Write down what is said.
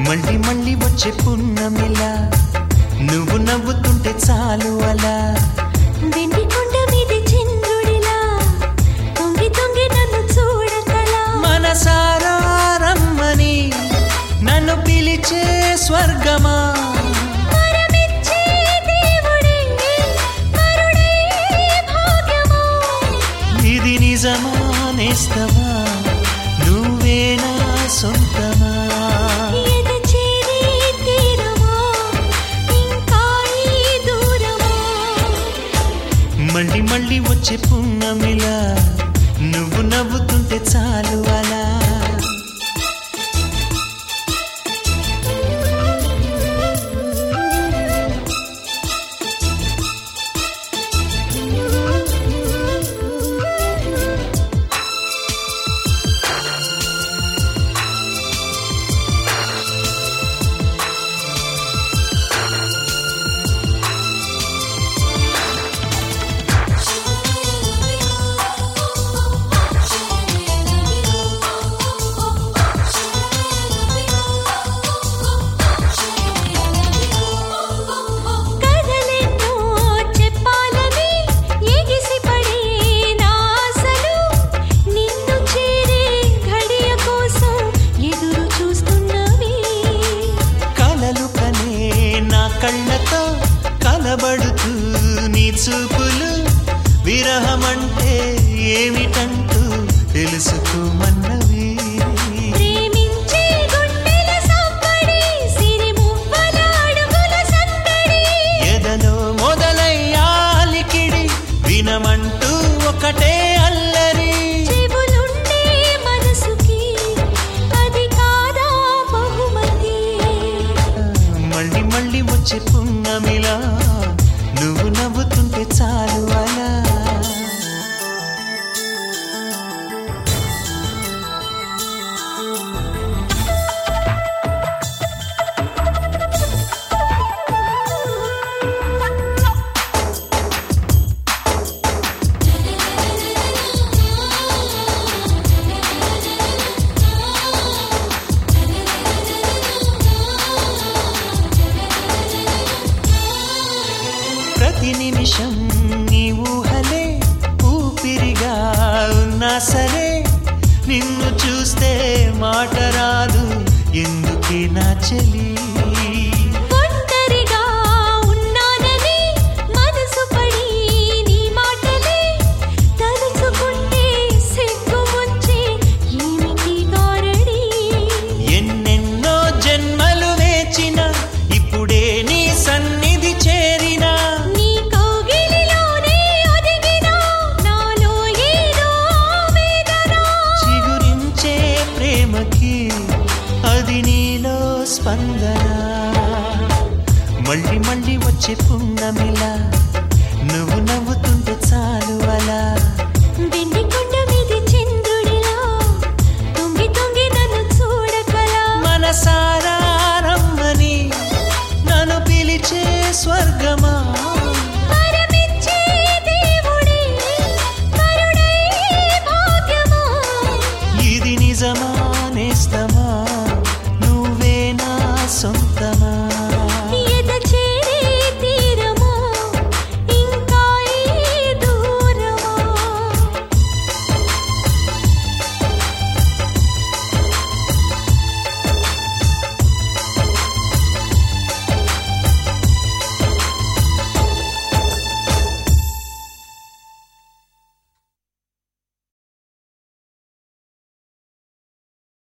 మళ్ళీ మళ్ళీ వచ్చే పున్నమిలా నువ్వు నవ్వుతుంటే చాలు అలా వెండి కొండ మీద చంద్రుడిలా తొంగి తొంగి నన్ను చూడకలా మనసారా రమ్మని నన్ను పిలిచే స్వర్గమా వరమిచ్చే దేవుడే కరుణే భాగ్యమా ఇది నిజమా నేస్తమా నువ్వేనా సొంతమా ఎద చేరి తీరమా ఇంకా ఈ దూరమా మళ్ళీ మళ్ళీ వచ్చే పున్నమిలా నువ్వు నవ్వుతుంటే చాలు అలా కథలెన్నో చెప్పాలని ఎగిసిపడే నా ఆశలు నిన్ను చేరే ఘడియ కోసం ఎదురు చూస్తున్నవి కలలు కనే నా కళ్ళతో కలబడుతూ నీ చూపులు విరహమంటే ఏమిటంటూ తెలుసుకోమన్నవి ప్రేమించే గుండెల సంబడి సిరిమువ్వల అడుగుల సందడి ఎదలో మొదలయ్యాలికిడి వినమంటూ ఒకటే అల్లరి చెవులుండే మనసుకి అది కాదా బహుమతి మళ్ళీ మళ్ళీ వచ్చే పున్నమిలా నువ్వు నవ్వుతుంటే చాలు అలా ప్రతి నిమిషం నీ ఊహలే ఊపిరిగా ఉన్నా సరే నిన్ను చూస్తే మాట రాదు ఎందుకే నా చెలి ఒంటరిగా ఉన్నానని మనసు పడి నీ మాటలే తలుచుకుంటే సిగ్గు ముంచి ఏమిటి గారడి ఎన్నెన్నో జన్మలు వేచిన ఇప్పుడే నీ సన్నిధి చేరినా నీ కౌగిలిలోనే ఒదిగినా నాలో ఏదో వేదన చిగురించే ప్రేమకి అది నీలో స్పందన మళ్ళీ మళ్ళీ వచ్చే పున్నమిలా నువ్వు నవ్వుతుంటే చాలు అలా వెండి